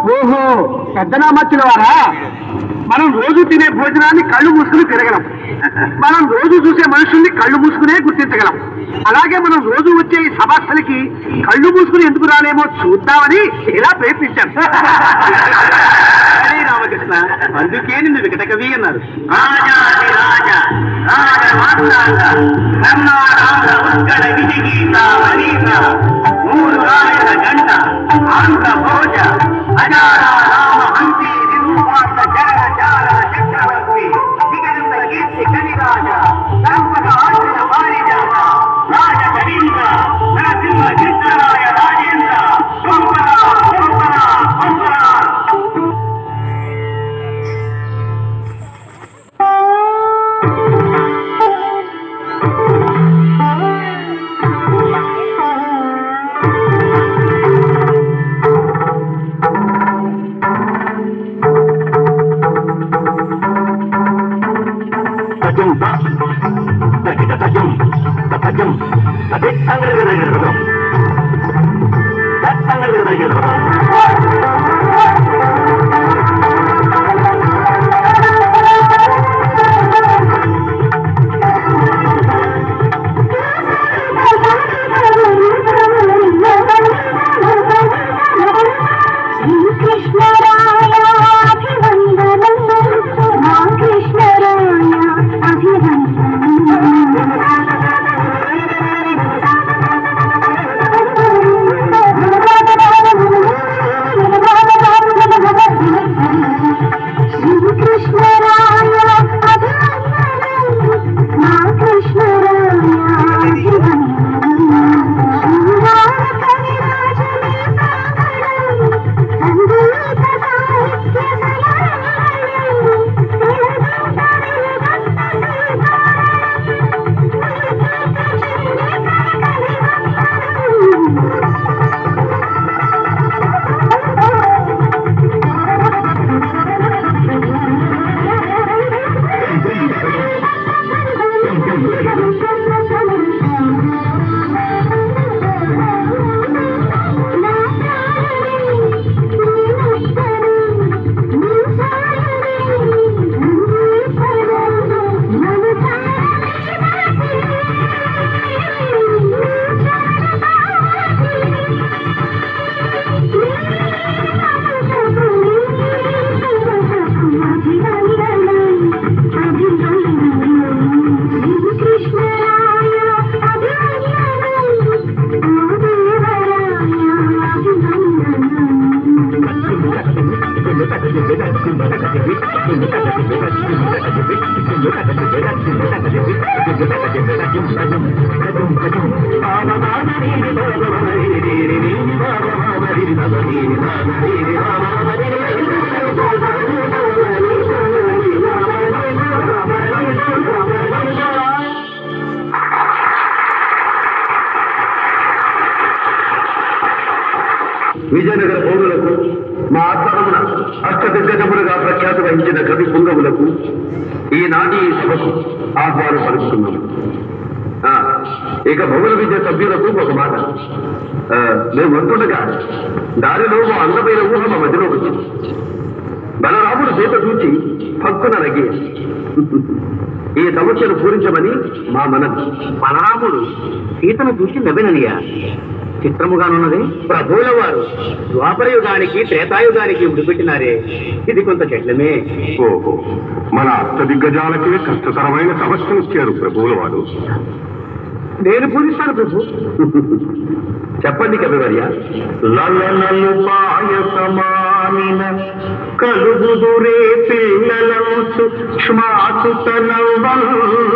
ఓహో పెద్దనామచ్చిన వారా మనం రోజు తినే భోజనాన్ని కళ్ళు మూసుకుని తిరగలం మనం రోజు చూసే మనుషుల్ని కళ్ళు మూసుకునే గుర్తించగలం అలాగే మనం రోజు వచ్చే ఈ సభస్థలికి కళ్ళు మూసుకుని ఎందుకు రాలేమో చూద్దామని ఇలా ప్రయత్నించాను అరే రామకృష్ణ అందుకే నిన్ను వికట కవి అన్నారు తజం తగిట తజం తజం తదే సంగరగరగరగరం సంగరగరగరగరం విజయనగర పౌరులకు మా ఆత్మరమున అష్టదిగ్గజములుగా ప్రఖ్యాతి వహించిన కవి పుంగవులకు ఈనాటి ఈ సభకు ఆహ్వానం పలుకుతున్నాము ఆ, ఇక భౌగోళ విద్య సభ్యులకు ఒక మాట ఆ, మేము వంటుండగా దారిలో ఓ అందమైన ఊహ మా మధ్యలోకి వచ్చింది బలరాముడు సీత చూచి హక్కున నగి ఈ సమస్యను పూరించమని మా మనవి బలరాముడు సీతను చూసి నవ్విననియా చిత్రముగానున్నది ప్రభువుల వారు ద్వాపరయుగానికి త్రేతాయుగానికి విడిపెట్టినారే ఇది కొంత చెట్లమే ఓహో మన అష్టదిగ్గజాలకే కష్టతరమైన సమస్యను ఇచ్చారు ప్రభువుల వారు నేను పూజిస్తాను ప్రభు చెప్పండి కవివర్య లలనలు పాయసమానిన కలుగుదురే పిల్లలంచు శ్వాసుతనవన్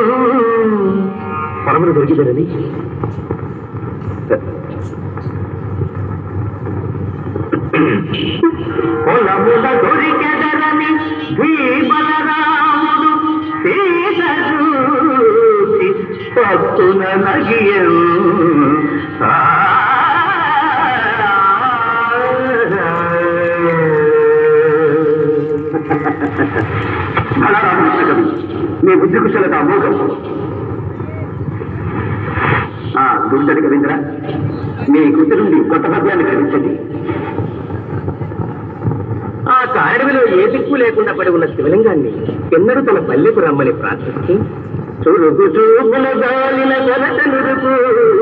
పరమను దొరికిదరని పొలముల దొరికెదరని ధీబలరాముడు సీత చూసి పత్తున నగియం బలరామకృష్ణ కవి మీ బుద్ధి కుశలత అమోఘం ఆ, దుర్జటి కవీంద్ర మీ కృతి నుండి కొత్త పద్యాన్ని గ్రహించండి ఏ దిక్కు లేకుండా పడి ఉన్న శివలింగాన్ని ఎన్నడూ తన పల్లెకు రమ్మని ప్రార్థించి చురుకు చూపుల గాలిన కొలత నురుకు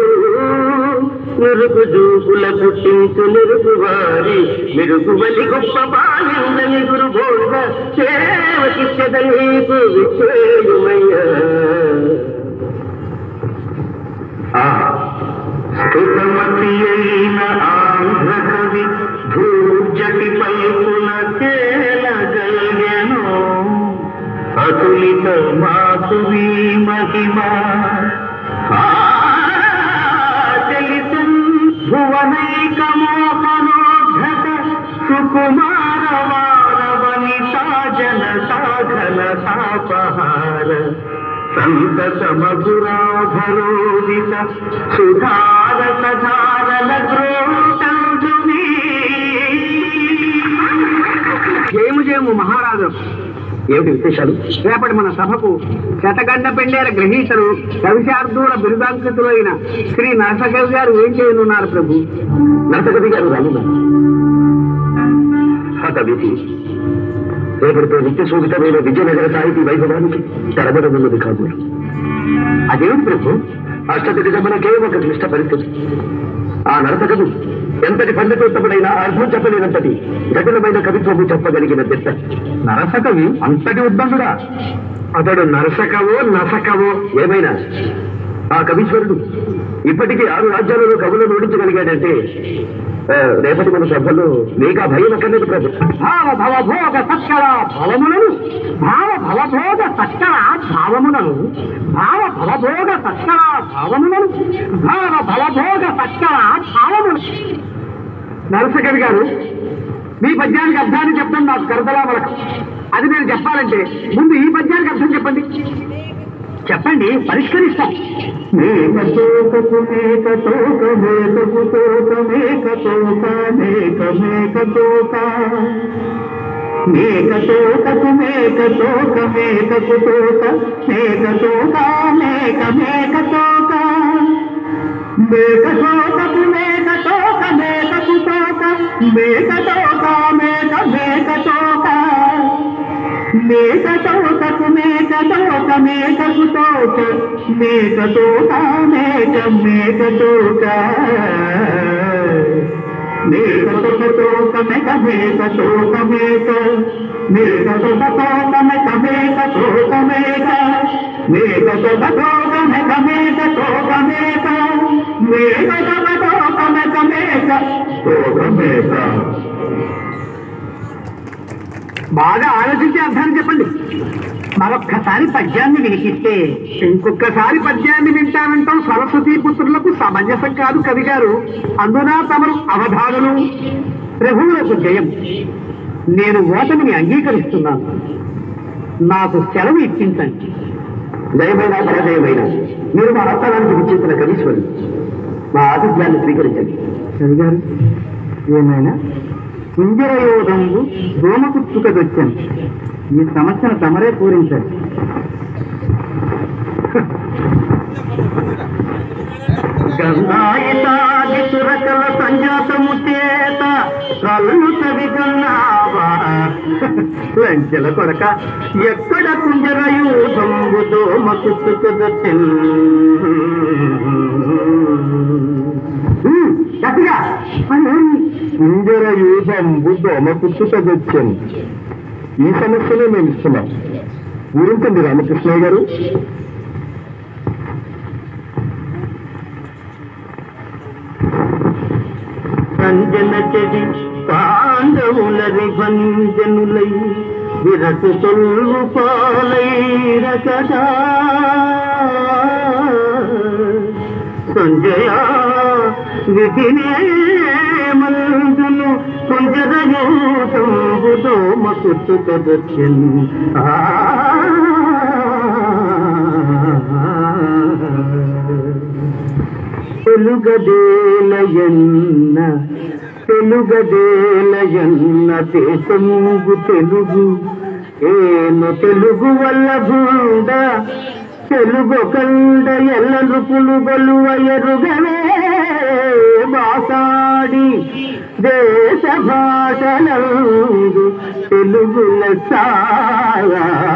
నురుకు చూపుల పుట్టించు నిరుకు వారి మెరుగు బలి గొప్ప బాలిందని గురు బోధ సేవకిచ్చద నీకు విచ్చేయుమయ్యా స్థుతమతి అయిన ఆంధ్ర కవి భూజటి పలుకుల తేలగల్గెను అతులిత మాధువి మహిమ ఆచలితం భువనైక మోహనోద్ధత సుకుమార వారవనితా జన సాధన సాపహార సంతతమధురాభరోదిత సుధార సధారణ గ్రోటంజుని జయము జయము మహారాజు ఏమిటి విశేషాలు రేపటి మన సభకు శతగండ పెండేల గ్రహీతలు కవిశార్దూల బిరుదాంకితులు అయిన శ్రీ నరసకవి గారు ఏం చేయనున్నారు ప్రభు నరసకవి గారు రానున్నా కవితి రేపటితో నిత్య శోభితమైన విజయనగర సాహితీ వైభవానికి తెరబడనున్నది కాదు అదేమిటి ప్రభు అష్టపతి గమనకే ఒక క్లిష్ట పరిస్థితి ఆ నరసకవి ఎంతటి పండితోత్తముడైనా అర్థం చెప్పలేనంతటి జటిలమైన కవిత్వము చెప్పగలిగిన దిట్ట నరసకవి అంతటి ఉద్దండుడా అతడు నరసకవో నసకవో ఏమైనా ఆ కవీశ్వరుడు ఇప్పటికీ ఆరు రాజ్యాలలో కవులను ఓడించగలిగాడంటే ఆ, రేపటి మన సభలో మీకు ఆ భయం అక్కర్లేదు ప్రభు భావ భవభోగ సత్కర భవములను భావ భవభోగ సత్కర భావములను భావ భవభోగ సత్కర భావములను భావ భవభోగ సత్కర భావములు నరసకవి గారు మీ పద్యానికి అర్థాన్ని చెప్పడం నాకు కరతలా వరకు అది నేను చెప్పాలంటే ముందు ఈ పద్యానికి అర్థం చెప్పండి చెప్పండి పరిష్కరిస్తాం మేకతోకపు మేకతోక మేకపు తోక మేకతోక మేక మేకతోక మేకతోకపు మేకతోక మేకపు తోక మేకతోక మేక మేకతోక మేకతోకపు మేకతోక మేకపు తోక మేకతోక మేక మేకతోక మేకతోకకు మేకతోక మేకకు తోక మేకతోక మేక మేకతోక మేకతోక తోక మేక మేకతోక మేక మేకతోక తోక మేక మేకతోక మేక మేకతోక తోక మేక మేకతోక మేక మేకతోక తోక మేక మేక తోక మేక బాగా ఆలోచించి అర్థాన్ని చెప్పండి మరొక్కసారి పద్యాన్ని వినిపిస్తే ఇంకొకసారి పద్యాన్ని వింటానంటాం సరస్వతీ పుత్రులకు సమంజసం కాదు కవి గారు అందున తమరు అవధానులు ప్రభువులకు జయం నేను ఓటమిని అంగీకరిస్తున్నాను నాకు సెలవు ఇప్పించండి జయమైన జయమైన మీరు మా రక్తానికి విచ్చేసిన కవీశ్వరుడు మా ఆతిథ్యాన్ని స్వీకరించండి కవి గారు ఏమైనా కుంజరయోధంబు దోమకుచ్చుకదొచ్చాను ఈ సమస్యను తమరే పూరించారు గంగాయితాది తురకల సంజాతము చేత కళ్ళు తవిగన్నావా లంచెల కొడక ఎక్కడ కుంజరయూధంబు దోమ కుట్టుకదొచ్చెన్ గట్టిగా కుంజరయూధంబు దోమ పుట్టుకదొచ్చాను ఈ సమస్యనే మేము ఇస్తున్నాం ఊరించండి రామకృష్ణయ్య గారు సంజన చెడి పాండవులరి భంజనులై విరటు తొల్లు పాలైరకదా సంజయ విధినే మందులు కుంజరయూతంబు దోమ కుట్టుకదొచ్చెన్ తెలుగదేలయన్న తెలుగదేలయన్న దేశముగు తెలుగు ఏను తెలుగు వల్ల భూడ తెలుగు కండ ఎల్ల నృపులు గొలువ ఎరుగవే బాసాడి దేశ భాషలందు తెలుగు లెస్స